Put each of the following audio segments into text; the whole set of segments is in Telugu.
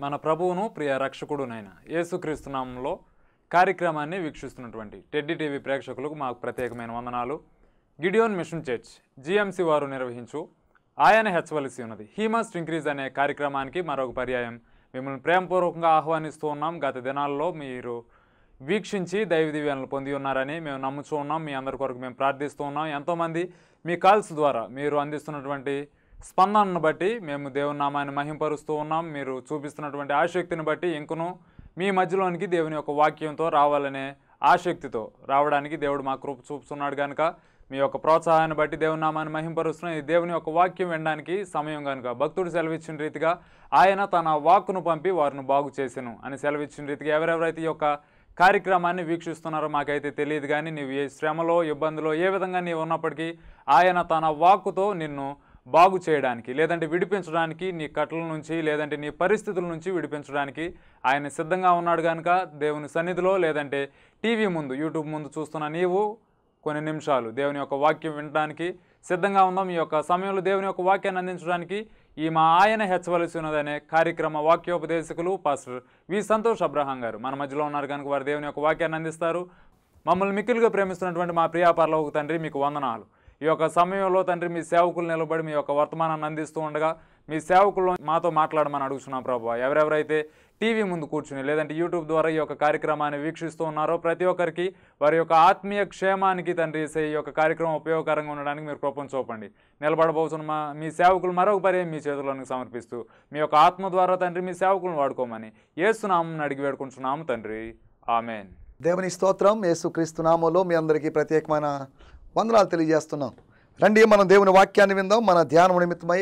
మన ప్రభువును ప్రియ రక్షకుడునైన యేసుక్రీస్తు నామంలో కార్యక్రమాన్ని వీక్షిస్తున్నటువంటి టెడ్డి టీవీ ప్రేక్షకులకు మాకు ప్రత్యేకమైన వందనాలు గిడియోన్ మిషన్ చర్చ్ జిఎంసి వారు నిర్వహించు ఆయన హెచ్చవలసి ఉన్నది హీ మస్ట్ ఇంక్రీజ్ అనే కార్యక్రమానికి మరొక పర్యాయం మిమ్మల్ని ప్రేమపూర్వకంగా ఆహ్వానిస్తూ ఉన్నాం గత దినాల్లో మీరు వీక్షించి దైవ దివ్యాలను పొంది ఉన్నారని మేము నమ్ముతూ ఉన్నాం మీ అందరి కొరకు మేము ప్రార్థిస్తూ ఉన్నాం ఎంతోమంది మీ కాల్స్ ద్వారా మీరు అందిస్తున్నటువంటి స్పందనను బట్టి మేము దేవుని నామాన్ని మహింపరుస్తూ ఉన్నాం మీరు చూపిస్తున్నటువంటి ఆసక్తిని బట్టి ఇంకను మీ మధ్యలోనికి దేవుని యొక్క వాక్యంతో రావాలనే ఆసక్తితో రావడానికి దేవుడు మా కృప చూపుతున్నాడు కనుక మీ యొక్క ప్రోత్సాహాన్ని బట్టి దేవుని నామాన్ని మహింపరుస్తున్న ఈ దేవుని యొక్క వాక్యం వినడానికి సమయం కనుక భక్తుడు సెలవిచ్చిన రీతిగా ఆయన తన వాక్కును పంపి వారిని బాగు చేసెను అని సెలవిచ్చిన రీతిగా ఎవరెవరైతే ఈ యొక్క కార్యక్రమాన్ని వీక్షిస్తున్నారో మాకైతే తెలియదు కానీ నీవు ఏ శ్రమలో ఇబ్బందిలో ఏ విధంగా నీవు ఉన్నప్పటికీ ఆయన తన వాక్కుతో నిన్ను బాగు చేయడానికి లేదంటే విడిపించడానికి నీ కట్ల నుంచి లేదంటే నీ పరిస్థితుల నుంచి విడిపించడానికి ఆయన సిద్ధంగా ఉన్నాడు కనుక దేవుని సన్నిధిలో లేదంటే టీవీ ముందు యూట్యూబ్ ముందు చూస్తున్న నీవు కొన్ని నిమిషాలు దేవుని యొక్క వాక్యం వినడానికి సిద్ధంగా ఉందాం ఈ యొక్క సమయంలో దేవుని యొక్క వాక్యాన్ని అందించడానికి ఈ మా ఆయన హెచ్చవలసి ఉన్నదనే కార్యక్రమ వాక్యోపదేశకులు పాస్టర్ వి సంతోష్ అబ్రహాం గారు మన మధ్యలో ఉన్నారు కనుక వారు దేవుని యొక్క వాక్యాన్ని అందిస్తారు మమ్మల్ని మిక్కిలుగా ప్రేమిస్తున్నటువంటి మా ప్రియాపరలోక తండ్రి మీకు వందనాలు ఈ యొక్క సమయంలో తండ్రి మీ సేవకులు నిలబడి మీ యొక్క వర్తమానాన్ని అందిస్తూ ఉండగా మీ సేవకుల్లో మాతో మాట్లాడమని అడుగుతున్నాం ప్రభు ఎవరెవరైతే టీవీ ముందు కూర్చుని లేదంటే యూట్యూబ్ ద్వారా ఈ యొక్క కార్యక్రమాన్ని వీక్షిస్తూ ఉన్నారో ప్రతి ఒక్కరికి వారి యొక్క ఆత్మీయ క్షేమానికి తండ్రి సే- ఈ యొక్క కార్యక్రమం ఉపయోగకరంగా ఉండడానికి మీరు కృపను చూపండి నిలబడబోతున్న మా మీ సేవకులు మరొక పర్యాయం మీ చేతుల్లోనికి సమర్పిస్తూ మీ యొక్క ఆత్మ ద్వారా తండ్రి మీ సేవకులను వాడుకోమని ఏసునామం అడిగి వేడుకుంటున్నాము తండ్రి ఆమెన్ దేవుని స్తోత్రం యేసుక్రీస్తు నామంలో మీ అందరికీ ప్రత్యేకమైన వందనాలు తెలియజేస్తున్నాం రండి మనం దేవుని వాక్యాన్ని విందాం మన ధ్యానం నిమిత్తమై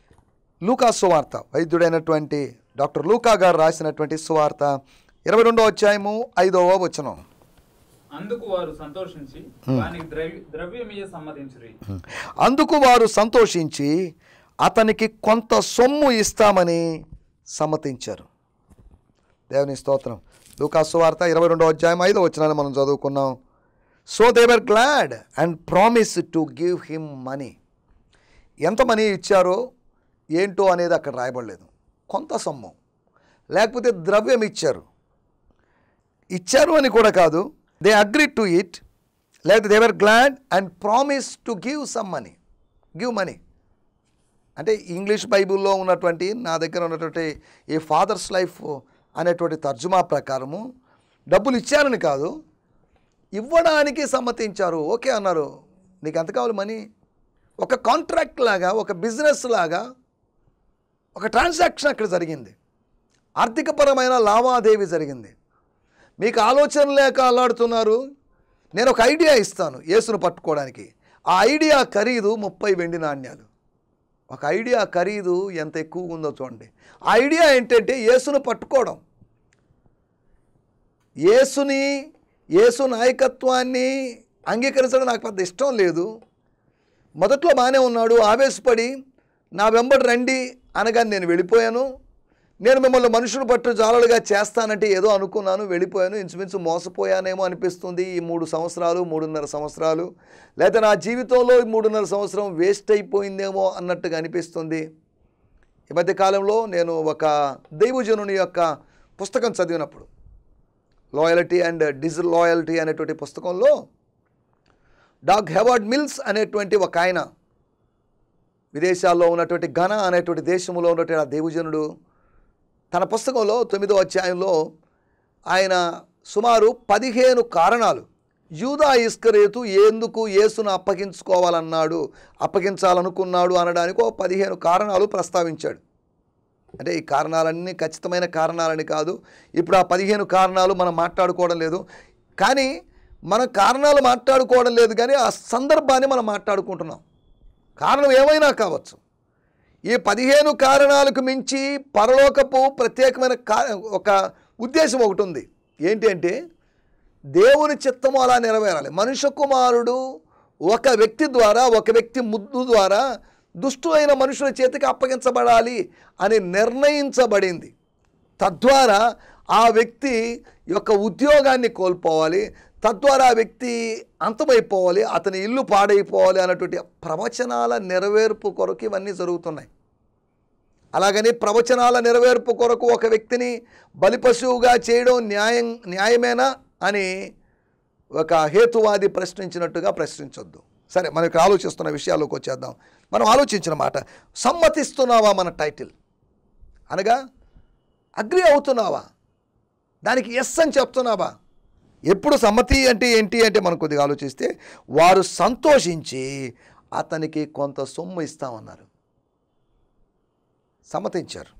లూకా సువార్త వైద్యుడైనటువంటి డాక్టర్ లూకా గారు రాసినటువంటి సువార్త ఇరవై రెండో అధ్యాయము ఐదవ వచనం అందుకు వారు సంతోషించి వానికి ద్రవ్య ద్రవ్యమీయ సమ్మతించురి అందుకు వారు సంతోషించి అతనికి కొంత సొమ్ము ఇస్తామని సమ్మతించారు దేవుని స్తోత్రం లూకాసు వార్త ఇరవై రెండో అధ్యాయం ఐదో వచ్చినాన్ని మనం చదువుకున్నాం so they were glad and promise to give him money ఎంత మనీ ఇచ్చారో ఏంటో అనేది అక్కడ రాయబడలేదు కొంత సొమ్ము లేకపోతే ద్రవ్యం ఇచ్చారు ఇచ్చారు అని కూడా కాదు దే అగ్రీ టు ఇట్ లేకపోతే they were glad and promise to give some money give money అంటే ఇంగ్లీష్ బైబిల్లో ఉన్నటువంటి నా దగ్గర ఉన్నటువంటి ఈ ఫాదర్స్ లైఫ్ అనేటువంటి తర్జుమా ప్రకారము డబ్బులు ఇచ్చారని కాదు ఇవ్వడానికి సమ్మతించారు ఓకే అన్నారు నీకు ఎంత కావాలి మనీ ఒక కాంట్రాక్ట్ లాగా ఒక బిజినెస్ లాగా ఒక ట్రాన్సాక్షన్ అక్కడ జరిగింది ఆర్థికపరమైన లావాదేవీ జరిగింది మీకు ఆలోచన లేక అల్లాడుతున్నారు నేను ఒక ఐడియా ఇస్తాను యేసును పట్టుకోవడానికి ఆ ఐడియా ఖరీదు ముప్పై వెండి నాణ్యాలు ఒక ఐడియా ఖరీదు ఎంత ఎక్కువగా ఉందో చూడండి ఆ ఐడియా ఏంటంటే యేసును పట్టుకోవడం యేసుని యేసు నాయకత్వాన్ని అంగీకరించడం నాకు పెద్ద ఇష్టం లేదు మొదట్లో బాగానే ఉన్నాడు ఆవేశపడి నా వెంబడి రండి అనగా నేను వెళ్ళిపోయాను నేను మిమ్మల్ని మనుషులు పట్టు జాలలుగా చేస్తానంటే ఏదో అనుకున్నాను వెళ్ళిపోయాను ఇంచుమించు మోసపోయానేమో అనిపిస్తుంది ఈ మూడు సంవత్సరాలు మూడున్నర సంవత్సరాలు లేదా నా జీవితంలో ఈ మూడున్నర సంవత్సరం వేస్ట్ అయిపోయిందేమో అన్నట్టుగా అనిపిస్తుంది ఈ మధ్య కాలంలో నేను ఒక దైవజనుని యొక్క పుస్తకం చదివినప్పుడు లాయల్టీ అండ్ డిజిల్ లాయల్టీ అనేటువంటి పుస్తకంలో డాగ్ హెవార్డ్ మిల్స్ అనేటువంటి ఒక ఆయన విదేశాల్లో ఉన్నటువంటి ఘన అనేటువంటి దేశంలో ఉన్నటువంటి ఆ దేవజనుడు తన పుస్తకంలో తొమ్మిదో అధ్యాయంలో ఆయన సుమారు పదిహేను కారణాలు యూదా ఇస్కరేతు ఎందుకు యేసును అప్పగించుకోవాలన్నాడు అప్పగించాలనుకున్నాడు అనడానికి ఒక పదిహేను కారణాలు ప్రస్తావించాడు అంటే ఈ కారణాలన్నీ ఖచ్చితమైన కారణాలని కాదు ఇప్పుడు ఆ పదిహేను కారణాలు మనం మాట్లాడుకోవడం లేదు కానీ మనం కారణాలు మాట్లాడుకోవడం లేదు కానీ ఆ సందర్భాన్ని మనం మాట్లాడుకుంటున్నాం కారణం ఏమైనా కావచ్చు ఈ పదిహేను కారణాలకు మించి పరలోకపు ప్రత్యేకమైన కా ఒక ఉద్దేశం ఒకటి ఉంది ఏంటి అంటే దేవుని చిత్తము అలా నెరవేరాలి మనుష్య కుమారుడు ఒక వ్యక్తి ద్వారా ఒక వ్యక్తి ముద్దు ద్వారా దుష్టు అయిన మనుషుల చేతికి అప్పగించబడాలి అని నిర్ణయించబడింది తద్వారా ఆ వ్యక్తి యొక్క ఉద్యోగాన్ని కోల్పోవాలి తద్వారా ఆ వ్యక్తి అంతమైపోవాలి అతని ఇల్లు పాడైపోవాలి అన్నటువంటి ప్రవచనాల నెరవేర్పు కొరకు ఇవన్నీ జరుగుతున్నాయి అలాగని ప్రవచనాల నెరవేర్పు కొరకు ఒక వ్యక్తిని బలిపశువుగా చేయడం న్యాయం న్యాయమేనా అని ఒక హేతువాది ప్రశ్నించినట్టుగా ప్రశ్నించొద్దు సరే మనం ఇక్కడ ఆలోచిస్తున్న విషయాల్లోకి వచ్చేద్దాం మనం ఆలోచించిన మాట సమ్మతిస్తున్నావా మన టైటిల్ అనగా అగ్రి అవుతున్నావా దానికి ఎస్ అని చెప్తున్నావా ఎప్పుడు సమ్మతి అంటే ఏంటి అంటే మనం కొద్దిగా ఆలోచిస్తే వారు సంతోషించి అతనికి కొంత సొమ్ము ఇస్తామన్నారు సమ్మతించారు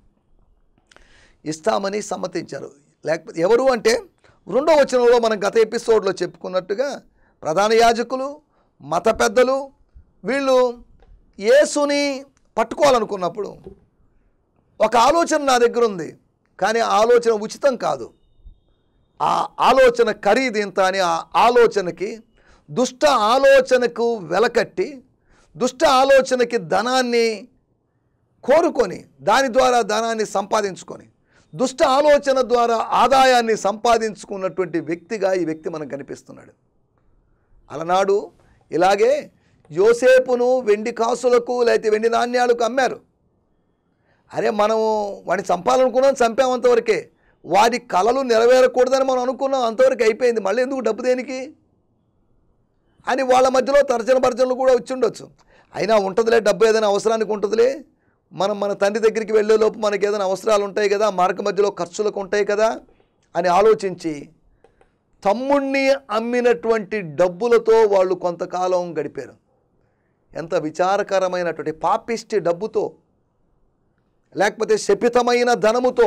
ఇస్తామని సమ్మతించారు లేకపోతే ఎవరు అంటే రెండో వచనంలో మనం గత ఎపిసోడ్లో చెప్పుకున్నట్టుగా ప్రధాన యాజకులు మత పెద్దలు వీళ్ళు యేసుని పట్టుకోవాలనుకున్నప్పుడు ఒక ఆలోచన నా దగ్గర ఉంది కానీ ఆ ఆలోచన ఉచితం కాదు ఆ ఆలోచన ఖరీదు ఇంత అని ఆ ఆలోచనకి దుష్ట ఆలోచనకు వెలకట్టి దుష్ట ఆలోచనకి ధనాన్ని కోరుకొని దాని ద్వారా ధనాన్ని సంపాదించుకొని దుష్ట ఆలోచన ద్వారా ఆదాయాన్ని సంపాదించుకున్నటువంటి వ్యక్తిగా ఈ వ్యక్తి మనకు కనిపిస్తున్నాడు అలనాడు ఇలాగే యోసేపును వెండి కాసులకు లేకపోతే వెండి నాణ్యాలకు అమ్మారు అరే మనం వాడిని చంపాలనుకున్నాం చంపామంతవరకే వాడి కళలు నెరవేరకూడదని మనం అనుకున్నాం అంతవరకు అయిపోయింది మళ్ళీ ఎందుకు డబ్బు దేనికి అని వాళ్ళ మధ్యలో తర్జన భర్జనలు కూడా వచ్చి ఉండొచ్చు అయినా ఉంటుందిలే డబ్బు ఏదైనా అవసరానికి ఉంటుందిలే మనం మన తండ్రి దగ్గరికి వెళ్ళే లోపు మనకి ఏదైనా అవసరాలు ఉంటాయి కదా మార్గ మధ్యలో ఖర్చులకు ఉంటాయి కదా అని ఆలోచించి తమ్ముణ్ణి అమ్మినటువంటి డబ్బులతో వాళ్ళు కొంతకాలం గడిపారు ఎంత విచారకరమైనటువంటి పాపిష్టి డబ్బుతో లేకపోతే శపితమైన ధనముతో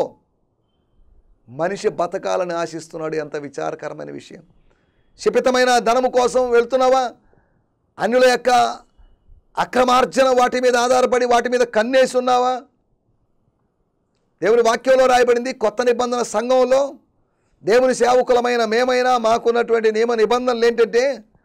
మనిషి బతకాలని ఆశిస్తున్నాడు ఎంత విచారకరమైన విషయం శపితమైన ధనము కోసం వెళ్తున్నావా అన్యుల యొక్క అక్రమార్జన వాటి మీద ఆధారపడి వాటి మీద కన్నేసి ఉన్నావా దేవుని వాక్యంలో రాయబడింది కొత్త నిబంధన సంఘంలో దేవుని సేవకులమైన మేమైనా మాకున్నటువంటి నియమ నిబంధనలు ఏంటంటే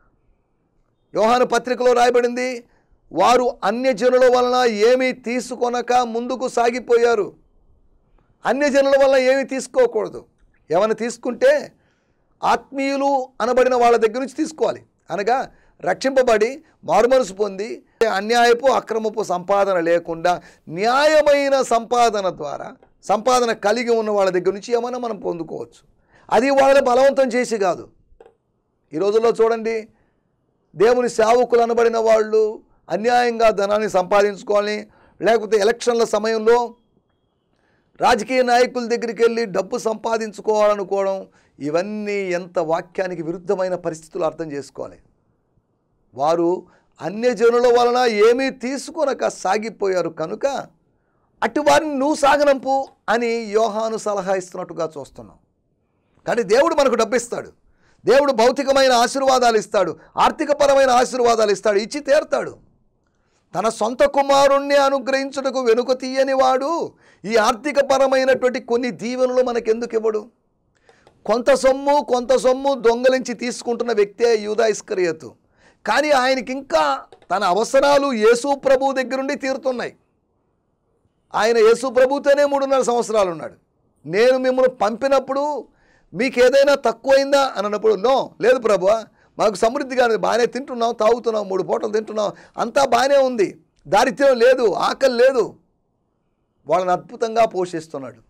యోహాను పత్రికలో రాయబడింది వారు అన్యజనుల వలన ఏమీ తీసుకొనక ముందుకు సాగిపోయారు అన్యజనుల వలన ఏమీ తీసుకోకూడదు ఏమైనా తీసుకుంటే ఆత్మీయులు అనబడిన వాళ్ళ దగ్గర నుంచి తీసుకోవాలి అనగా రక్షింపబడి మారుమనసు పొంది అన్యాయపు అక్రమపు సంపాదన లేకుండా న్యాయమైన సంపాదన ద్వారా సంపాదన కలిగి ఉన్న వాళ్ళ దగ్గర నుంచి ఏమైనా మనం పొందుకోవచ్చు అది వాళ్ళని బలవంతం చేసి కాదు ఈ రోజుల్లో చూడండి దేవుని సేవకులు అనబడిన వాళ్ళు అన్యాయంగా ధనాన్ని సంపాదించుకోవాలని లేకపోతే ఎలక్షన్ల సమయంలో రాజకీయ నాయకుల దగ్గరికి వెళ్ళి డబ్బు సంపాదించుకోవాలనుకోవడం ఇవన్నీ ఎంత వాక్యానికి విరుద్ధమైన పరిస్థితులు అర్థం చేసుకోవాలి వారు అన్యజనుల వలన ఏమీ తీసుకొనక సాగిపోయారు కనుక అటు వారిని నువ్వు సాగనంపు అని యోహాను సలహా ఇస్తున్నట్టుగా చూస్తున్నాం కానీ దేవుడు మనకు డబ్బు ఇస్తాడు దేవుడు భౌతికమైన ఆశీర్వాదాలు ఇస్తాడు ఆర్థికపరమైన ఆశీర్వాదాలు ఇస్తాడు ఇచ్చి తీరుతాడు తన సొంత కుమారుణ్ణి అనుగ్రహించుటకు వెనుక తీయని వాడు ఈ ఆర్థికపరమైనటువంటి కొన్ని దీవెనలు మనకెందుకు ఇవ్వడు కొంత సొమ్ము కొంత సొమ్ము దొంగలించి తీసుకుంటున్న వ్యక్తే యూదా ఇస్కరియతు కానీ ఆయనకి ఇంకా తన అవసరాలు యేసు ప్రభు దగ్గరుండి తీరుతున్నాయి ఆయన యేసు ప్రభుతోనే మూడున్నర సంవత్సరాలు ఉన్నాడు నేను మిమ్మల్ని పంపినప్పుడు మీకు ఏదైనా తక్కువైందా అని అన్నప్పుడు నో లేదు ప్రభు మాకు సమృద్ధిగా ఉంది. బాగానే తింటున్నాం తాగుతున్నాం మూడు పూటలు తింటున్నాం అంతా బాగానే ఉంది దారిద్ర్యం లేదు ఆకలి లేదు వాళ్ళని అద్భుతంగా పోషిస్తున్నాడు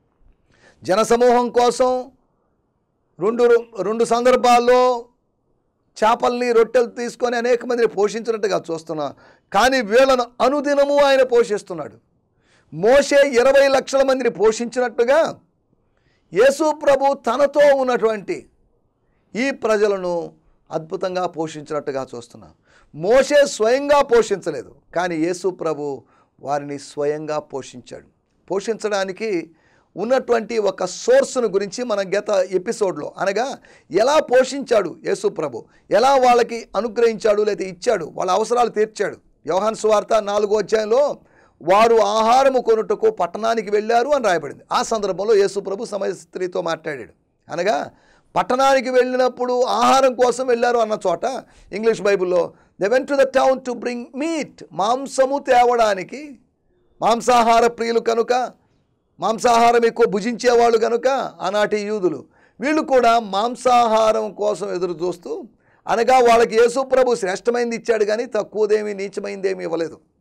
జనసమూహం కోసం రెండు రెండు సందర్భాల్లో చేపల్ని రొట్టెలు తీసుకొని అనేక మందిని పోషించినట్టుగా చూస్తున్నా కానీ వీళ్ళను అనుదినము ఆయన పోషిస్తున్నాడు మోషే ఇరవై లక్షల మందిని పోషించినట్టుగా యేసు ప్రభు తనతో ఉన్నటువంటి ఈ ప్రజలను అద్భుతంగా పోషించినట్టుగా చూస్తున్నాం మోషే స్వయంగా పోషించలేదు కానీ యేసు ప్రభు వారిని స్వయంగా పోషించాడు పోషించడానికి ఉన్నటువంటి ఒక సోర్స్ను గురించి మనం గత ఎపిసోడ్లో అనగా ఎలా పోషించాడు యేసు ప్రభు ఎలా వాళ్ళకి అనుగ్రహించాడు లేదా ఇచ్చాడు వాళ్ళ అవసరాలు తీర్చాడు యోహాన్ సువార్త నాలుగో అధ్యాయంలో వారు ఆహారము కొనుటకు పట్టణానికి వెళ్ళారు అని రాయబడింది ఆ సందర్భంలో యేసు ప్రభు సమయ స్త్రీతో మాట్లాడాడు అనగా పట్టణానికి వెళ్ళినప్పుడు ఆహారం కోసం వెళ్ళారు అన్న చోట ఇంగ్లీష్ బైబిల్లో they went to the town to bring meat మాంసము తేవడానికి మాంసాహార ప్రియులు కనుక మాంసాహారం ఎక్కువ భుజించేవాళ్ళు కనుక ఆనాటి యూదులు వీళ్ళు కూడా మాంసాహారం కోసం ఎదురు చూస్తూ అనగా వాళ్ళకి యేసు ప్రభు శ్రేష్టమైంది ఇచ్చాడు కానీ తక్కువదేమీ నీచమైందేమీ ఇవ్వలేదు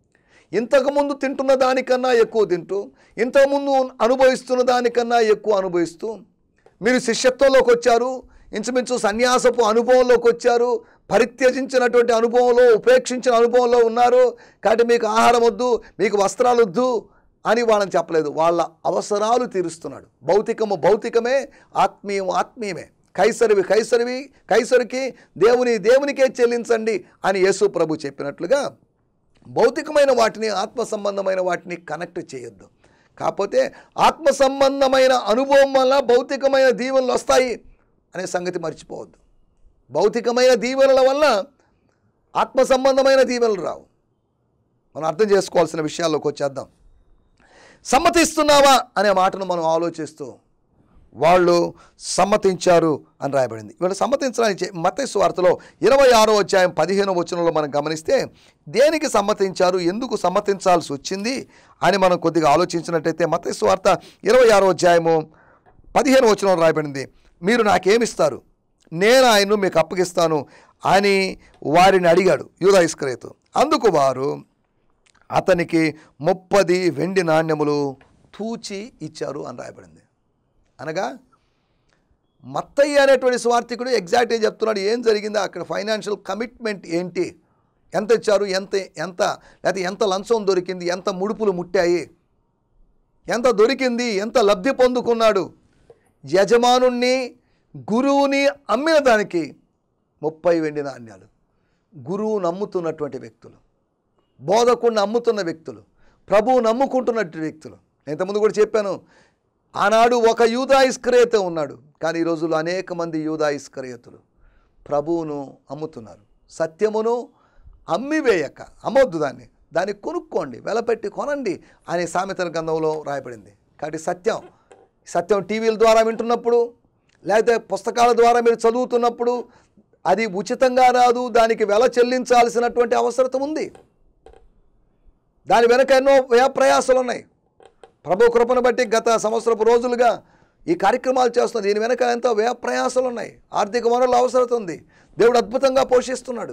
ఇంతకుముందు తింటున్న దానికన్నా ఎక్కువ తింటూ ఇంతకుముందు అనుభవిస్తున్న దానికన్నా ఎక్కువ అనుభవిస్తూ మీరు శిష్యత్వంలోకి వచ్చారు ఇంచుమించు సన్యాసపు అనుభవంలోకి వచ్చారు పరిత్యజించినటువంటి అనుభవంలో ఉపేక్షించిన అనుభవంలో ఉన్నారు కాబట్టి మీకు ఆహారం వద్దు మీకు వస్త్రాలు వద్దు అని వాళ్ళని చెప్పలేదు వాళ్ళ అవసరాలు తీరుస్తున్నాడు భౌతికము భౌతికమే ఆత్మీయం ఆత్మీయమే కైసరివి కైసరివి కైసరికి దేవుని దేవునికే చెల్లించండి అని యేసు ప్రభు చెప్పినట్లుగా భౌతికమైన వాటిని ఆత్మ సంబంధమైన వాటిని కనెక్ట్ చేయొద్దు కాకపోతే ఆత్మ సంబంధమైన అనుభవం వల్ల భౌతికమైన దీవెనలు వస్తాయి అనే సంగతి మర్చిపోవద్దు భౌతికమైన దీవెనల వల్ల ఆత్మ సంబంధమైన దీవెనలు రావు మనం అర్థం చేసుకోవాల్సిన విషయాల్లోకి వచ్చేద్దాం సమ్మతిస్తున్నావా అనే మాటను మనం ఆలోచిస్తూ వాళ్ళు సమ్మతించారు అని రాయబడింది వీళ్ళు సమ్మతించడానికి మతేసు వార్తలో ఇరవై ఆరో అధ్యాయం పదిహేనో వచనంలో మనం గమనిస్తే దేనికి సమ్మతించారు ఎందుకు సమ్మతించాల్సి వచ్చింది అని మనం కొద్దిగా ఆలోచించినట్టయితే మతేసు వార్త ఇరవై ఆరో అధ్యాయము పదిహేను వచనంలో రాయబడింది మీరు నాకేమిస్తారు నేను ఆయన్ను మీకు అప్పగిస్తాను అని వారిని అడిగాడు యూదా ఇస్కరేతు అందుకు వారు అతనికి ముప్పది వెండి నాణ్యములు తూచి ఇచ్చారు అని రాయబడింది అనగా మత్తయ్య అనేటువంటి స్వార్థికుడు ఎగ్జాక్ట్గా చెప్తున్నాడు ఏం జరిగిందో అక్కడ ఫైనాన్షియల్ కమిట్మెంట్ ఏంటి ఎంత ఇచ్చారు ఎంత ఎంత లేకపోతే ఎంత లంచం దొరికింది ఎంత ముడుపులు ముట్టాయి ఎంత దొరికింది ఎంత లబ్ధి పొందుకున్నాడు యజమానుణ్ణి గురువుని అమ్మిన దానికి ముప్పై వెండి నాణ్యాలు గురువు నమ్ముతున్నటువంటి వ్యక్తులు బోధకుడిని అమ్ముతున్న వ్యక్తులు ప్రభువు నమ్ముకుంటున్నట్టు వ్యక్తులు నేను ఇంతకుముందు కూడా చెప్పాను ఆనాడు ఒక యూదా ఇస్కరేత ఉన్నాడు కానీ ఈ రోజుల్లో అనేక మంది యూదా ఇస్కరేతులు ప్రభువును అమ్ముతున్నారు సత్యమును అమ్మివేయక అమ్మొద్దు దాన్ని దాన్ని కొనుక్కోండి వెలపెట్టి కొనండి అనే సామెతల గ్రంథంలో రాయబడింది కాబట్టి సత్యం సత్యం టీవీల ద్వారా వింటున్నప్పుడు లేకపోతే పుస్తకాల ద్వారా మీరు చదువుతున్నప్పుడు అది ఉచితంగా రాదు దానికి వెల చెల్లించాల్సినటువంటి అవసరం ఉంది దాని వెనక ఎన్నో వ్యయ ప్రయాసాలు ఉన్నాయి ప్రభు కృపను బట్టి గత సంవత్సరపు రోజులుగా ఈ కార్యక్రమాలు చేస్తున్న దీని వెనక ఎంతో వ్యయ ప్రయాసాలు ఉన్నాయి ఆర్థిక వనరుల అవసరం ఉంది దేవుడు అద్భుతంగా పోషిస్తున్నాడు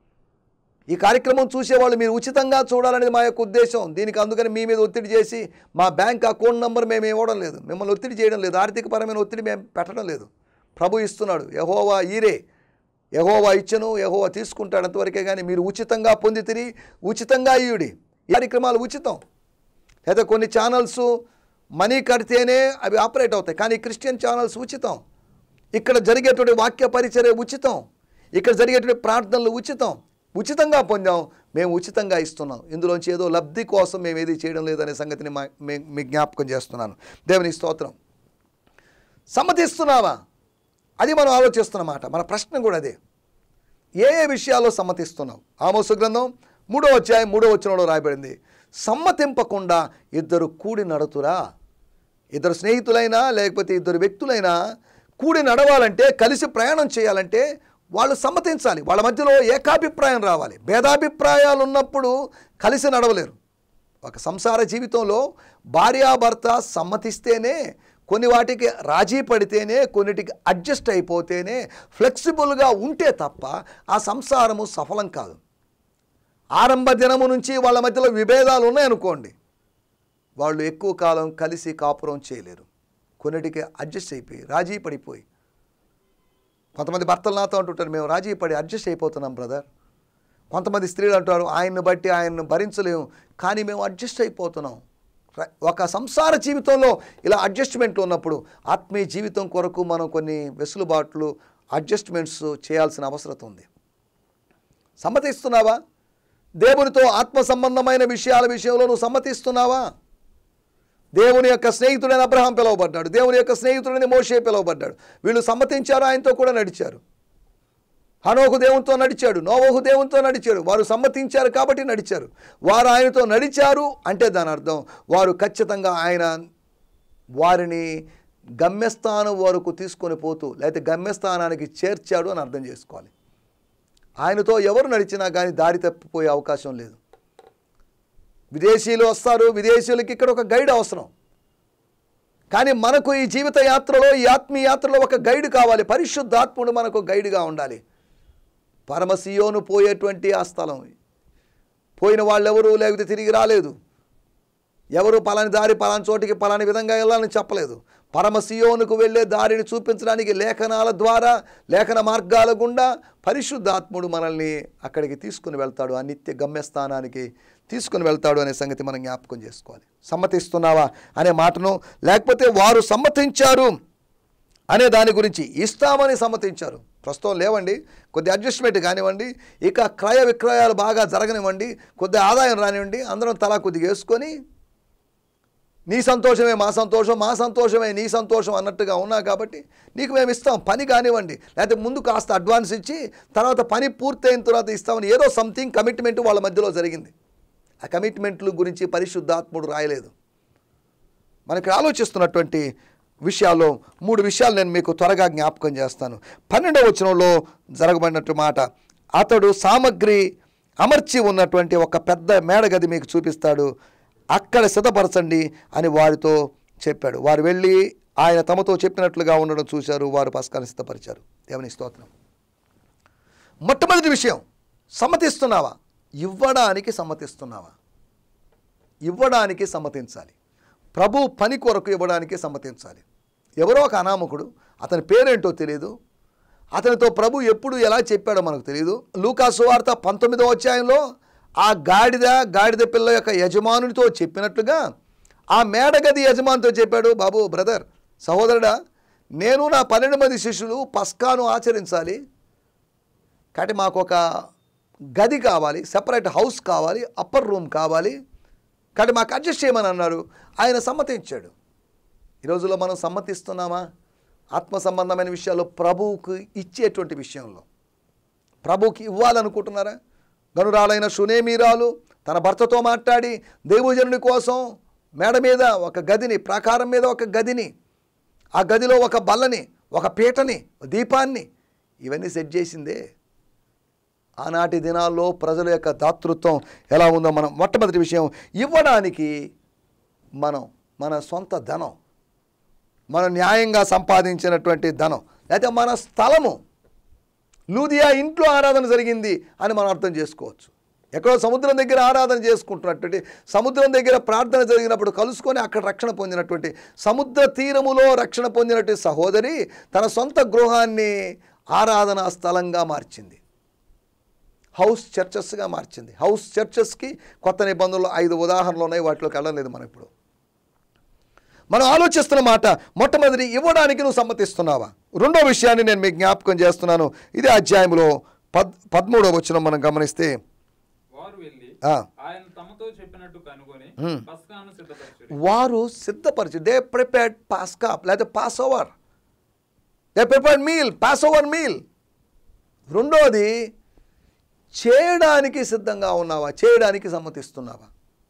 ఈ కార్యక్రమం చూసేవాళ్ళు మీరు ఉచితంగా చూడాలనేది మా యొక్క ఉద్దేశం దీనికి అందుకని మీ మీద ఒత్తిడి చేసి మా బ్యాంక్ అకౌంట్ నెంబర్ మేము ఇవ్వడం లేదు మిమ్మల్ని ఒత్తిడి చేయడం లేదు ఆర్థికపరమైన ఒత్తిడి మేము పెట్టడం లేదు ప్రభు ఇస్తున్నాడు యహోవా ఈరే యహోవా ఇచ్చను యహోవా తీసుకుంటాడు అంతవరకే కానీ మీరు ఉచితంగా పొందితిరి ఉచితంగా ఇయుడి ఈ కార్యక్రమాలు ఉచితం లేదా కొన్ని ఛానల్స్ మనీ కడితేనే అవి ఆపరేట్ అవుతాయి కానీ క్రిస్టియన్ ఛానల్స్ ఉచితం ఇక్కడ జరిగేటువంటి వాక్య పరిచర్య ఉచితం ఇక్కడ జరిగేటువంటి ప్రార్థనలు ఉచితం ఉచితంగా పొందాం మేము ఉచితంగా ఇస్తున్నాం ఇందులోంచి ఏదో లబ్ధి కోసం మేము ఏది చేయడం లేదనే సంగతిని మా మే- మీ జ్ఞాపకం చేస్తున్నాను దేవుని స్తోత్రం సమ్మతిస్తున్నావా అది మనం ఆలోచిస్తున్నమాట మన ప్రశ్న కూడా అదే ఏ ఏ విషయాల్లో సమ్మతిస్తున్నావు ఆమోసు గ్రంథం మూడో అధ్యాయం మూడో వచనంలో రాయబడింది సమ్మతింపకుండా ఇద్దరు కూడి నడుతురా ఇద్దరు స్నేహితులైనా లేకపోతే ఇద్దరు వ్యక్తులైనా కూడి నడవాలంటే కలిసి ప్రయాణం చేయాలంటే వాళ్ళు సమ్మతించాలి వాళ్ళ మధ్యలో ఏకాభిప్రాయం రావాలి భేదాభిప్రాయాలు ఉన్నప్పుడు కలిసి నడవలేరు ఒక సంసార జీవితంలో భార్యాభర్త సమ్మతిస్తేనే కొన్ని వాటికి రాజీ పడితేనే కొన్నిటికి అడ్జస్ట్ అయిపోతేనే ఫ్లెక్సిబుల్గా ఉంటే తప్ప ఆ సంసారము సఫలం కాదు ఆరంభ దినము నుంచి వాళ్ళ మధ్యలో విభేదాలు ఉన్నాయనుకోండి వాళ్ళు ఎక్కువ కాలం కలిసి కాపురం చేయలేరు కొన్నిటికి అడ్జస్ట్ అయిపోయి రాజీ పడిపోయి కొంతమంది భర్తలు నాతో అంటుంటారు మేము రాజీ పడి అడ్జస్ట్ అయిపోతున్నాం బ్రదర్ కొంతమంది స్త్రీలు అంటారు ఆయన్ని బట్టి ఆయన్ని భరించలేము కానీ మేము అడ్జస్ట్ అయిపోతున్నాం ర- ఒక సంసార జీవితంలో ఇలా అడ్జస్ట్మెంట్లు ఉన్నప్పుడు ఆత్మీయ జీవితం కొరకు మనం కొన్ని వెసులుబాట్లు అడ్జస్ట్మెంట్స్ చేయాల్సిన అవసరం ఉంది సమ్మతిస్తున్నావా దేవునితో ఆత్మ సంబంధమైన విషయాల విషయంలో నువ్వు సమ్మతిస్తున్నావా దేవుని యొక్క స్నేహితుడైన అబ్రహాం పిలువబడ్డాడు దేవుని యొక్క స్నేహితుడైన మోషే పిలువబడ్డాడు వీళ్ళు సమ్మతించారు ఆయనతో కూడా నడిచారు హనోకు దేవునితో నడిచాడు నోవహు దేవునితో నడిచాడు వారు సమ్మతించారు కాబట్టి నడిచారు వారు ఆయనతో నడిచారు అంటే దాని అర్థం వారు ఖచ్చితంగా ఆయన వారిని గమ్యస్థానం వరకు తీసుకొని పోతూ లేకపోతే గమ్యస్థానానికి చేర్చాడు అని అర్థం చేసుకోవాలి ఆయనతో ఎవరు నడిచినా కానీ దారి తప్పిపోయే అవకాశం లేదు విదేశీయులు వస్తారు విదేశీయులకి ఇక్కడ ఒక గైడ్ అవసరం కానీ మనకు ఈ జీవిత యాత్రలో ఈ ఆత్మీయ యాత్రలో ఒక గైడ్ కావాలి పరిశుద్ధాత్ముడు మనకు గైడ్గా ఉండాలి పరమసియోను పోయేటువంటి ఆ స్థలం పోయిన వాళ్ళు ఎవరు లేకపోతే తిరిగి రాలేదు ఎవరు పలాని దారి పలాని చోటికి పలాని విధంగా వెళ్ళాలని చెప్పలేదు పరమశియోనుకు వెళ్ళే దారిని చూపించడానికి లేఖనాల ద్వారా లేఖన మార్గాల గుండా పరిశుద్ధాత్ముడు మనల్ని అక్కడికి తీసుకుని వెళ్తాడు ఆ నిత్య గమ్యస్థానానికి తీసుకుని వెళ్తాడు అనే సంగతి మనం జ్ఞాపకం చేసుకోవాలి సమ్మతిస్తున్నావా అనే మాటను లేకపోతే వారు సమ్మతించారు అనే దాని గురించి ఇస్తామని సమ్మతించారు ప్రస్తుతం లేవండి కొద్ది అడ్జస్ట్మెంట్ కానివ్వండి ఇక క్రయ విక్రయాలు బాగా జరగనివ్వండి కొద్ది ఆదాయం రానివ్వండి అందరం తలా కొద్దిగా వేసుకొని నీ సంతోషమే మా సంతోషం మా సంతోషమే నీ సంతోషం అన్నట్టుగా ఉన్నా కాబట్టి నీకు మేము ఇస్తాం పని కానివ్వండి లేకపోతే ముందు కాస్త అడ్వాన్స్ ఇచ్చి తర్వాత పని పూర్తయిన తర్వాత ఇస్తామని ఏదో సంథింగ్ కమిట్మెంట్ వాళ్ళ మధ్యలో జరిగింది ఆ కమిట్మెంట్ల గురించి పరిశుద్ధాత్ముడు రాయలేదు మనకి ఆలోచిస్తున్నటువంటి విషయాల్లో మూడు విషయాలు నేను మీకు త్వరగా జ్ఞాపకం చేస్తాను పన్నెండవ వచనంలో జరగబడినట్టు మాట అతడు సామగ్రి అమర్చి ఉన్నటువంటి ఒక పెద్ద మేడగది మీకు చూపిస్తాడు అక్కడ సిద్ధపరచండి అని వారితో చెప్పాడు వారు వెళ్ళి ఆయన తమతో చెప్పినట్లుగా ఉండడం చూశారు వారు పస్కాన్ని సిద్ధపరిచారు దేవుని స్తోత్రం మొట్టమొదటి విషయం సమ్మతిస్తున్నావా ఇవ్వడానికి సమ్మతిస్తున్నావా ఇవ్వడానికి సమ్మతించాలి ప్రభు పని కొరకు ఇవ్వడానికి సమ్మతించాలి ఎవరో ఒక అనామకుడు అతని పేరేంటో తెలియదు అతనితో ప్రభు ఎప్పుడు ఎలా చెప్పాడో మనకు తెలియదు లూకాసు వార్త పంతొమ్మిదో అధ్యాయంలో ఆ గాడిద గాడిద పిల్ల యొక్క యజమానునితో చెప్పినట్లుగా ఆ మేడగది యజమానితో చెప్పాడు బాబు బ్రదర్ సహోదరుడా నేను నా పన్నెండు మంది శిష్యులు పస్కాను ఆచరించాలి కాబట్టి మాకు ఒక గది కావాలి సెపరేట్ హౌస్ కావాలి అప్పర్ రూమ్ కావాలి కాబట్టి మాకు అడ్జస్ట్ చేయమని అన్నారు ఆయన సమ్మతించాడు ఈ రోజుల్లో మనం సమ్మతిస్తున్నామా ఆత్మ సంబంధమైన విషయాల్లో ప్రభువుకు ఇచ్చేటువంటి విషయంలో ప్రభువుకి ఇవ్వాలనుకుంటున్నారా గనురాలైన సునేమీరాలు తన భర్తతో మాట్లాడి దేవజనుడి కోసం మేడ మీద ఒక గదిని ప్రాకారం మీద ఒక గదిని ఆ గదిలో ఒక బల్లని ఒక పీటని ఒక దీపాన్ని ఇవన్నీ సెట్ చేసిందే ఆనాటి దినాల్లో ప్రజల యొక్క దాతృత్వం ఎలా ఉందో మనం మొట్టమొదటి విషయం ఇవ్వడానికి మనం మన సొంత ధనం మనం న్యాయంగా సంపాదించినటువంటి ధనం లేకపోతే మన స్థలము లూదియా ఇంట్లో ఆరాధన జరిగింది అని మనం అర్థం చేసుకోవచ్చు ఎక్కడో సముద్రం దగ్గర ఆరాధన చేసుకుంటున్నటువంటి సముద్రం దగ్గర ప్రార్థన జరిగినప్పుడు కలుసుకొని అక్కడ రక్షణ పొందినటువంటి సముద్ర తీరములో రక్షణ పొందినటువంటి సహోదరి తన సొంత గృహాన్ని ఆరాధనా స్థలంగా మార్చింది హౌస్ చర్చెస్గా మార్చింది హౌస్ చర్చెస్కి కొత్త నిబంధనలు ఐదు ఉదాహరణలు ఉన్నాయి వాటిలోకి వెళ్ళలేదు మనం ఇప్పుడు మనం ఆలోచిస్తున్న మాట మొట్టమొదటి ఇవ్వడానికి నువ్వు సమ్మతిస్తున్నావా రెండో విషయాన్ని నేను మీకు జ్ఞాపకం చేస్తున్నాను ఇదే అధ్యాయంలో పద్ పదమూడవ వచ్చిన మనం గమనిస్తే వారు వెళ్ళి ఆ, ఆయన తమతో చెప్పినట్టు కనుగొని పస్కాను సిద్ధపరిచారు వారు సిద్ధపరిచి దే ప్రిపేర్డ్ పాస్కా లేదా passover they prepared meal passover meal రెండోది చేయడానికి సిద్ధంగా ఉన్నావా చేయడానికి సమ్మతిస్తున్నావా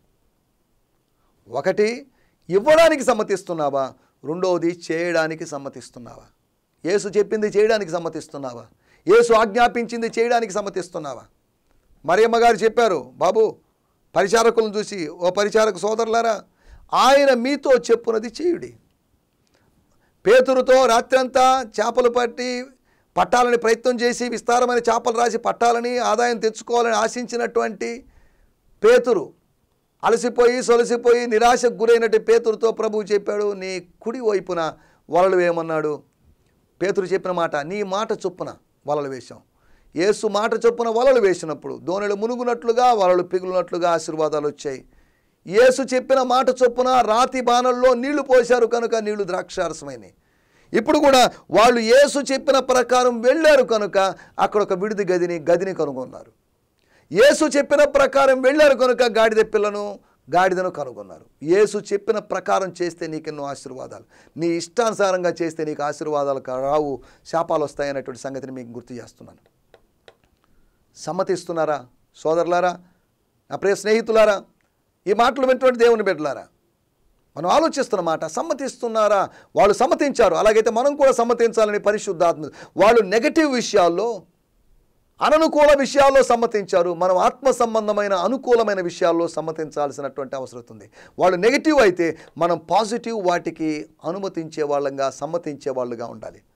ఒకటి ఇవ్వడానికి సమ్మతిస్తున్నావా రెండవది చేయడానికి సమ్మతిస్తున్నావా యేసు చెప్పింది చేయడానికి సమ్మతిస్తున్నావా యేసు ఆజ్ఞాపించింది చేయడానికి సమ్మతిస్తున్నావా మరియమ్మ గారు చెప్పారు బాబు పరిచారకులను చూసి ఓ పరిచారక సోదరులారా ఆయన మీతో చెప్పునది చేయుడి పేతురుతో రాత్రంతా చేపలు పట్టి పట్టాలని ప్రయత్నం చేసి విస్తారమైన చేపలు రాసి పట్టాలని ఆదాయం తెచ్చుకోవాలని ఆశించినటువంటి పేతురు అలసిపోయి సొలసిపోయి నిరాశకు గురైనట్టు పేతురుతో ప్రభువు చెప్పాడు నీ కుడి వైపున వలలు వేయమన్నాడు పేతురు చెప్పిన మాట నీ మాట చొప్పున వలలు వేశాం యేసు మాట చొప్పున వలలు వేసినప్పుడు దోణిలు మునుగునట్లుగా వలలు పిగులునట్లుగా ఆశీర్వాదాలు వచ్చాయి యేసు చెప్పిన మాట చొప్పున రాతి బాణల్లో నీళ్లు పోశారు కనుక నీళ్లు ద్రాక్షారసమైనవి ఇప్పుడు కూడా వాళ్ళు యేసు చెప్పిన ప్రకారం వెళ్ళారు కనుక అక్కడ ఒక విడిది గదిని గదిని కనుగొన్నారు యేసు చెప్పిన ప్రకారం వెళ్ళారు కనుక గాడిద పిల్లను గాడిదను కనుగొన్నారు యేసు చెప్పిన ప్రకారం చేస్తే నీకెన్నో ఆశీర్వాదాలు నీ ఇష్టానుసారంగా చేస్తే నీకు ఆశీర్వాదాలు కా- రావు శాపాలు వస్తాయనేటువంటి సంగతిని మీకు గుర్తు చేస్తున్నాను సమ్మతిస్తున్నారా సోదరులారా నా ప్రియ స్నేహితులారా ఈ మాటలు వింటున్న దేవుని బిడ్డలారా మనం ఆలోచిస్తున్న మాట సమ్మతిస్తున్నారా వాళ్ళు సమ్మతించారు అలాగైతే మనం కూడా సమ్మతించాలని పరిశుద్ధాత్మ వాళ్ళు నెగటివ్ విషయాల్లో అననుకూల విషయాల్లో సమ్మతించారు మనం ఆత్మ సంబంధమైన అనుకూలమైన విషయాల్లో సమ్మతించాల్సినటువంటి అవసరం ఉంది వాళ్ళు నెగిటివ్ అయితే మనం పాజిటివ్ వాటికి అనుమతించే వాళ్ళంగా సమ్మతించే వాళ్ళుగా ఉండాలి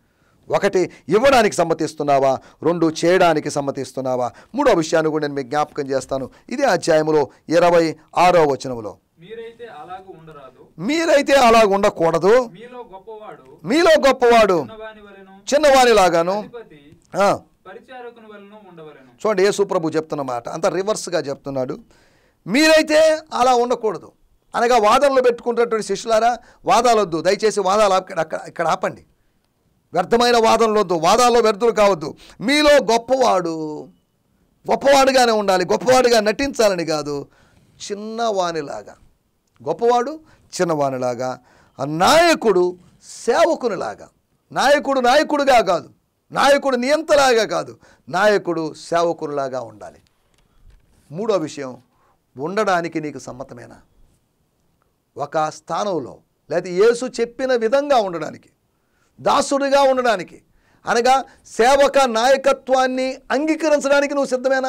ఒకటి ఇవ్వడానికి సమ్మతిస్తున్నావా రెండు చేయడానికి సమ్మతిస్తున్నావా మూడో విషయాన్ని కూడా నేను మీకు జ్ఞాపకం చేస్తాను ఇదే అధ్యాయంలో ఇరవై ఆరో వచనంలో మీరైతే అలాగూ ఉండరాదు మీరైతే అలా ఉండకూడదు మీలో గొప్పవాడు మీలో గొప్పవాడు చిన్నవాని వలెను చిన్నవానిలాగాను అధిపతి ఆ, పరిచారకుని వలన ఉండవలెను చూడండి యేసు ప్రభు చెప్తున్న మాట అంత రివర్స్గా చెప్తున్నాడు మీరైతే అలా ఉండకూడదు అనగా వాదనలు పెట్టుకుంటున్నటువంటి శిష్యులారా వాదాలొద్దు దయచేసి వాదాలు ఆప- అక్కడ ఇక్కడ ఆపండి వ్యర్థమైన వాదనలు వద్దు వాదాల్లో వ్యర్థులు కావద్దు మీలో గొప్పవాడు గొప్పవాడుగానే ఉండాలి గొప్పవాడిగా నటించాలని కాదు చిన్నవానిలాగా గొప్పవాడు చిన్నవానిలాగా ఆ నాయకుడు సేవకునిలాగా నాయకుడు నాయకుడిగా కాదు నాయకుడు నియంతలాగా కాదు నాయకుడు సేవకునిలాగా ఉండాలి మూడో విషయం ఉండడానికి నీకు సమ్మతమేనా ఒక స్థానంలో లేదా యేసు చెప్పిన విధంగా ఉండడానికి దాసుడిగా ఉండడానికి అనగా సేవక నాయకత్వాన్ని అంగీకరించడానికి నువ్వు సిద్ధమేనా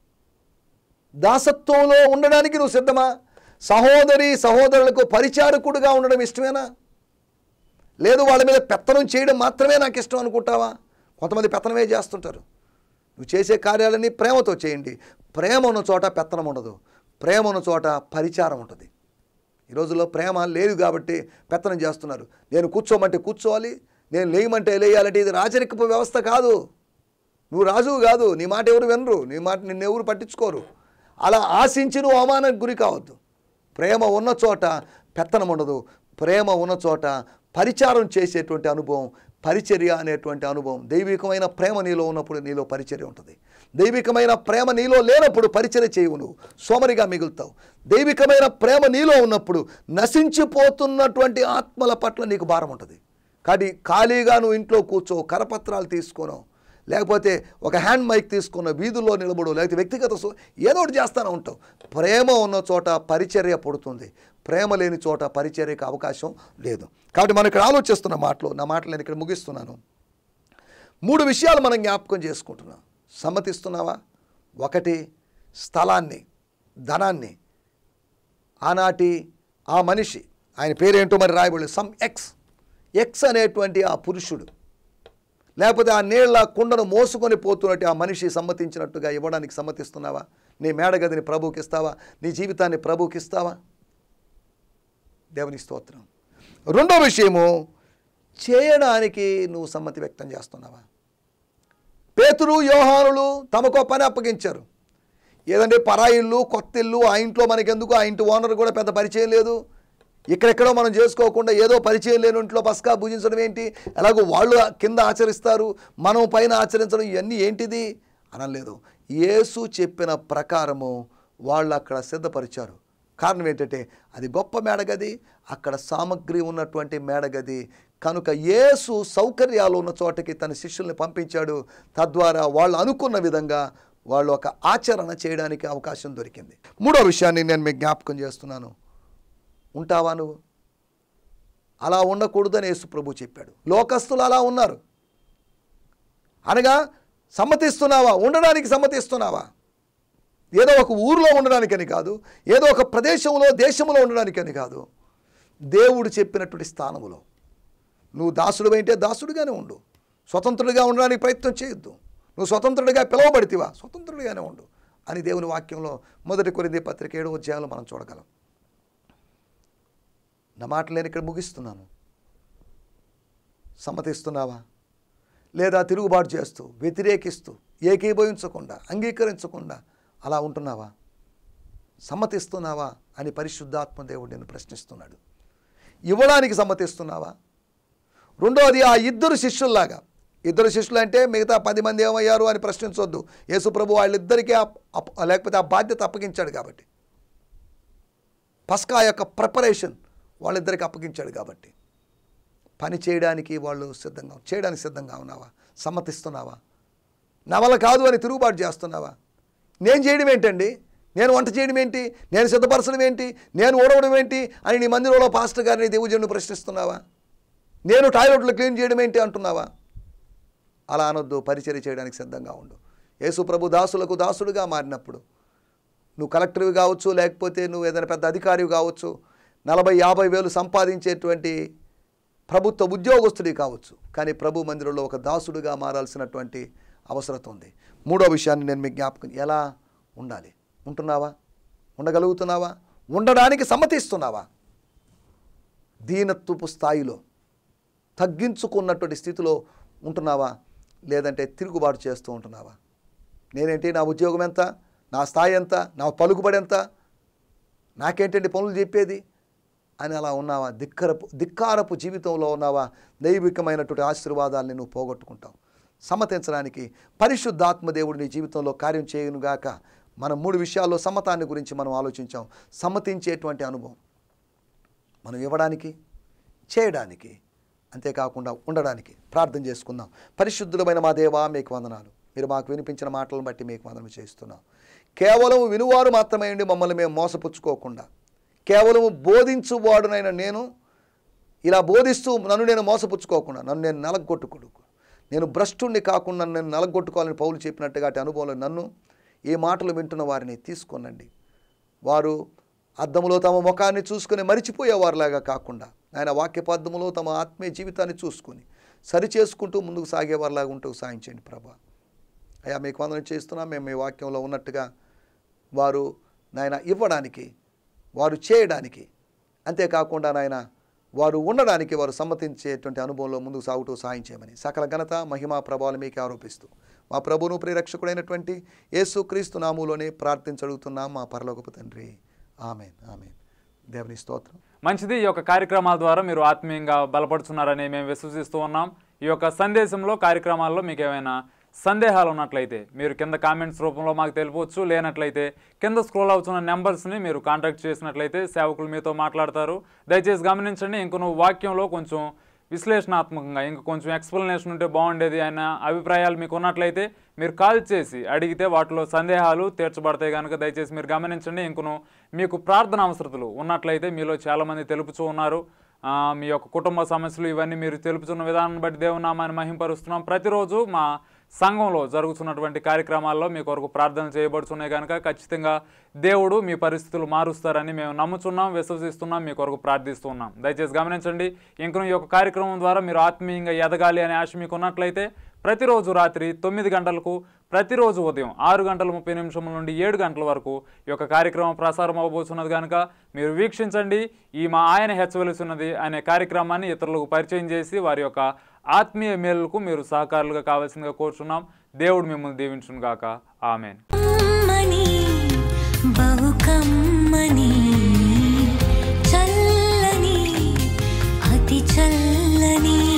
దాసత్వంలో ఉండడానికి నువ్వు సిద్ధమా సహోదరి సహోదరులకు పరిచారకుడుగా ఉండడం ఇష్టమేనా లేదు వాళ్ళ మీద పెత్తనం చేయడం మాత్రమే నాకు ఇష్టం అనుకుంటావా కొంతమంది పెత్తనమే చేస్తుంటారు నువ్వు చేసే కార్యాలన్నీ ప్రేమతో చేయండి ప్రేమ ఉన్న చోట పెత్తనం ఉండదు ప్రేమ ఉన్న చోట పరిచారం ఉంటుంది ఈ రోజుల్లో ప్రేమ లేదు కాబట్టి పెత్తనం చేస్తున్నారు నేను కూర్చోమంటే కూర్చోవాలి నేను లేయమంటే లేయాలంటే ఇది రాజరికపు వ్యవస్థ కాదు నువ్వు రాజువు కాదు నీ మాట ఎవరు వినరు నీ మాట నిన్ను ఎవరు పట్టించుకోరు అలా ఆశించి నువ్వు అవమానానికి గురి కావద్దు ప్రేమ ఉన్న చోట పెత్తనం ఉండదు ప్రేమ ఉన్న చోట పరిచారం చేసేటువంటి అనుభవం పరిచర్య అనేటువంటి అనుభవం దైవికమైన ప్రేమ నీలో ఉన్నప్పుడు నీలో పరిచర్య ఉంటుంది దైవికమైన ప్రేమ నీలో లేనప్పుడు పరిచర్య చేయవు నువ్వు సోమరిగా మిగులుతావు దైవికమైన ప్రేమ నీలో ఉన్నప్పుడు నశించిపోతున్నటువంటి ఆత్మల పట్ల నీకు భారం ఉంటుంది కాబట్టి ఖాళీగా నువ్వు ఇంట్లో కూర్చో కరపత్రాలు తీసుకోను లేకపోతే ఒక హ్యాండ్ మైక్ తీసుకున్న వీధుల్లో నిలబడు లేకపోతే వ్యక్తిగత సు- ఏదో ఒకటి చేస్తూనే ఉంటావు ప్రేమ ఉన్న చోట పరిచర్య పుడుతుంది ప్రేమ లేని చోట పరిచర్యకు అవకాశం లేదు కాబట్టి మనం ఇక్కడ ఆలోచిస్తున్న మాటలు నా మాటలు నేను ఇక్కడ ముగిస్తున్నాను మూడు విషయాలు మనం జ్ఞాపకం చేసుకుంటున్నాం సమ్మతిస్తున్నావా ఒకటి స్థలాన్ని ధనాన్ని ఆనాటి ఆ మనిషి ఆయన పేరేంటో మరి రాయబడి సమ్ ఎక్స్ ఎక్స్ అనేటువంటి ఆ పురుషుడు లేకపోతే ఆ నీళ్ళ కుండను మోసుకొని పోతున్నట్టు ఆ మనిషి సమ్మతించినట్టుగా ఇవ్వడానికి సమ్మతిస్తున్నావా నీ మేడగదిని ప్రభువుకి ఇస్తావా నీ జీవితాన్ని ప్రభువుకి ఇస్తావా దేవుని స్తోత్రం రెండో విషయము చేయడానికి నువ్వు సమ్మతి వ్యక్తం చేస్తున్నావా పేతురు యోహానులు తమకో పని అప్పగించారు ఏదంటే పరాయి ఇల్లు కొత్త ఇల్లు ఆ ఇంట్లో మనకెందుకు ఆ ఇంటి ఓనర్ కూడా పెద్ద పరిచయం లేదు ఇక్కడెక్కడో మనం చేసుకోకుండా ఏదో పరిచయం లేని ఇంట్లో పసకా పూజించడం ఏంటి ఎలాగో వాళ్ళు కింద ఆచరిస్తారు మనం పైన ఆచరించడం ఇవన్నీ ఏంటిది అనలేదు యేసు చెప్పిన ప్రకారము వాళ్ళు అక్కడ సిద్ధపరిచారు కారణం ఏంటంటే అది గొప్ప మేడగది అక్కడ సామగ్రి ఉన్నటువంటి మేడగది కనుక యేసు సౌకర్యాలు ఉన్న చోటకి తన శిష్యుల్ని పంపించాడు తద్వారా వాళ్ళు అనుకున్న విధంగా వాళ్ళు ఒక ఆచరణ చేయడానికి అవకాశం దొరికింది మూడో విషయాన్ని నేను మీకు జ్ఞాపకం చేస్తున్నాను ఉంటావా నువ్వు అలా ఉండకూడదని యేసు ప్రభు చెప్పాడు లోకస్తులు అలా ఉన్నారు అనగా సమ్మతిస్తున్నావా ఉండడానికి సమ్మతిస్తున్నావా ఏదో ఒక ఊరిలో ఉండడానికని కాదు ఏదో ఒక ప్రదేశంలో దేశంలో ఉండడానికని కాదు దేవుడు చెప్పినటువంటి స్థానములో నువ్వు దాసుడు అయితే దాసుడిగానే ఉండు స్వతంత్రుడిగా ఉండడానికి ప్రయత్నం చేయొద్దు నువ్వు స్వతంత్రుడిగా పిలువబడితివా స్వతంత్రుడిగానే ఉండు అని దేవుని వాక్యంలో మొదటి కొరింది పత్రిక ఏడో అధ్యాయంలో మనం చూడగలం నా మాట నేను ఇక్కడ ముగిస్తున్నాను సమ్మతిస్తున్నావా లేదా తిరుగుబాటు చేస్తూ వ్యతిరేకిస్తూ ఏకీభవించకుండా అంగీకరించకుండా అలా ఉంటున్నావా సమ్మతిస్తున్నావా అని పరిశుద్ధాత్మ దేవుడు నేను ప్రశ్నిస్తున్నాడు ఇవ్వడానికి సమ్మతిస్తున్నావా రెండోది ఆ ఇద్దరు శిష్యుల్లాగా ఇద్దరు శిష్యులు అంటే మిగతా పది మంది ఏమయ్యారు అని ప్రశ్నించవద్దు యేసుప్రభు వాళ్ళిద్దరికీ ఆ- అప్- లేకపోతే ఆ బాధ్యత అప్పగించాడు కాబట్టి పస్కా యొక్క ప్రిపరేషన్ వాళ్ళిద్దరికి అప్పగించాడు కాబట్టి పని చేయడానికి వాళ్ళు సిద్ధంగా చేయడానికి సిద్ధంగా ఉన్నావా సమ్మతిస్తున్నావా నా వల్ల కాదు అని తిరుగుబాటు చేస్తున్నావా నేను చేయడం ఏంటండి నేను వంట చేయడం ఏంటి నేను సిద్ధపరచడం ఏంటి నేను ఓడవడం ఏంటి అని నీ మందిరంలో పాస్టర్ గారిని దేవుజనుడు ప్రశ్నిస్తున్నావా నేను టాయిలెట్లు క్లీన్ చేయడం ఏంటి అంటున్నావా అలా అనొద్దు పరిచర్య చేయడానికి సిద్ధంగా ఉండు యేసు ప్రభు దాసులకు దాసుడుగా మారినప్పుడు నువ్వు కలెక్టర్వి కావచ్చు లేకపోతే నువ్వు ఏదైనా పెద్ద అధికారివి కావచ్చు నలభై యాభై వేలు సంపాదించేటువంటి ప్రభుత్వ ఉద్యోగస్తుడి కావచ్చు కానీ ప్రభు మందిరంలో ఒక దాసుడుగా మారాల్సినటువంటి అవసరత ఉంది మూడో విషయాన్ని నేను మీకు జ్ఞాపకం ఎలా ఉండాలి ఉంటున్నావా ఉండగలుగుతున్నావా ఉండడానికి సమ్మతిస్తున్నావా దీనత్వపు స్థాయిలో తగ్గించుకున్నటువంటి స్థితిలో ఉంటున్నావా లేదంటే తిరుగుబాటు చేస్తూ ఉంటున్నావా నేనేంటి నా ఉద్యోగం ఎంత నా స్థాయి ఎంత నా పలుకుబడి ఎంత నాకేంటండి పనులు చెప్పేది అని అలా ఉన్నావా ధిక్కరపు ధిక్కారపు జీవితంలో ఉన్నావా దైవికమైనటువంటి ఆశీర్వాదాలని నువ్వు పోగొట్టుకుంటావు సమ్మతించడానికి పరిశుద్ధాత్మ దేవుడు నీ జీవితంలో కార్యం చేయనుగాక మనం మూడు విషయాల్లో సమ్మతాన్ని గురించి మనం ఆలోచించాం సమ్మతించేటువంటి అనుభవం మనం ఇవ్వడానికి చేయడానికి అంతేకాకుండా ఉండడానికి ప్రార్థన చేసుకుందాం పరిశుద్ధులమైన మా దేవా మీకు వందనాలు మీరు మాకు వినిపించిన మాటలను బట్టి మీకు వందనం చేస్తున్నాం కేవలం వినువారు మాత్రమే ఉండి మమ్మల్ని మేము మోసపుచ్చుకోకుండా కేవలం బోధించువాడునైన నేను ఇలా బోధిస్తూ నన్ను నేను మోసపుచ్చుకోకుండా నన్ను నేను నలగొట్టుకోడు నేను భ్రష్టుణ్ణి కాకుండా నేను నలగొట్టుకోవాలని పౌలు చెప్పినట్టుగా అటు అనుభవంలో నన్ను ఈ మాటలు వింటున్న వారిని తీసుకోనండి వారు అద్దములో తమ ముఖాన్ని చూసుకుని మరిచిపోయేవారిలాగా కాకుండా ఆయన వాక్యపద్దములో తమ ఆత్మీయ జీవితాన్ని చూసుకొని సరి చేసుకుంటూ ముందుకు సాగేవారిలాగా ఉంటూ సాయించండి ప్రభా అయ్యా మీకు వందనం చేస్తున్నాం మేము మీ వాక్యంలో ఉన్నట్టుగా వారు నాయన ఇవ్వడానికి వారు చేయడానికి అంతేకాకుండా నాయన వారు ఉండడానికి వారు సమ్మతించేటువంటి అనుభవంలో ముందుకు సాగుతూ సాయం చేయమని సకల ఘనత మహిమా ప్రభావాలు మీకు ఆరోపిస్తూ మా ప్రభును ప్రియరక్షకుడైనటువంటి యేసు క్రీస్తు నాములోనే ప్రార్థించడుగుతున్నాం మా పరలోకపు తండ్రి ఆమెన్ ఆమెన్ దేవుని స్తోత్రం మంచిది ఈ యొక్క కార్యక్రమాల ద్వారా మీరు ఆత్మీయంగా బలపడుతున్నారని మేము విశ్వసిస్తూ ఉన్నాం ఈ యొక్క సందేశంలో కార్యక్రమాల్లో మీకు ఏమైనా సందేహాలు ఉన్నట్లయితే మీరు కింద కామెంట్స్ రూపంలో మాకు తెలిపవచ్చు లేనట్లయితే కింద స్క్రోల్ అవుతున్న నెంబర్స్ని మీరు కాంటాక్ట్ చేసినట్లయితే సేవకులు మీతో మాట్లాడతారు దయచేసి గమనించండి ఇంక నువ్వు వాక్యంలో కొంచెం విశ్లేషణాత్మకంగా ఇంకా కొంచెం ఎక్స్ప్లెనేషన్ ఉంటే బాగుండేది అన్న అభిప్రాయాలు మీకు ఉన్నట్లయితే మీరు కాల్ చేసి అడిగితే వాటిలో సందేహాలు తీర్చబడతాయి కనుక దయచేసి మీరు గమనించండి ఇంకను మీకు ప్రార్థన అవసరతలు ఉన్నట్లయితే మీలో చాలామంది తెలుపుతూ ఉన్నారు ఆ, మీ యొక్క కుటుంబ సమస్యలు ఇవన్నీ మీరు తెలుపుతున్న విధానాన్ని బట్టి దేవునామాన్ని మహింపరుస్తున్నాం ప్రతిరోజు మా సంఘంలో జరుగుతున్నటువంటి కార్యక్రమాల్లో మీ కొరకు ప్రార్థన చేయబడుతున్నాయి కనుక ఖచ్చితంగా దేవుడు మీ పరిస్థితులు మారుస్తారని మేము నమ్ముచున్నాం విశ్వసిస్తున్నాం మీ కొరకు ప్రార్థిస్తున్నాం దయచేసి గమనించండి ఇంకను ఈ యొక్క కార్యక్రమం ద్వారా మీరు ఆత్మీయంగా ఎదగాలి అనే ఆశ మీకు ఉన్నట్లయితే ప్రతిరోజు రాత్రి తొమ్మిది గంటలకు ప్రతిరోజు ఉదయం ఆరు గంటల ముప్పై నిమిషముల నుండి ఏడు గంటల వరకు ఈ యొక్క కార్యక్రమం ప్రసారం అవ్వబోతున్నది కనుక మీరు వీక్షించండి ఈ మా ఆయన హెచ్చవలసినది అనే కార్యక్రమాన్ని ఇతరులకు పరిచయం చేసి వారి యొక్క ఆత్మీయ మేలుకు మీరు సహకారులుగా కావాల్సిందిగా కోరుచున్నాం దేవుడు మిమ్మల్ని దీవించును గాక ఆమెన్ కమ్మని బహు కమ్మని చల్లని అతి చల్లని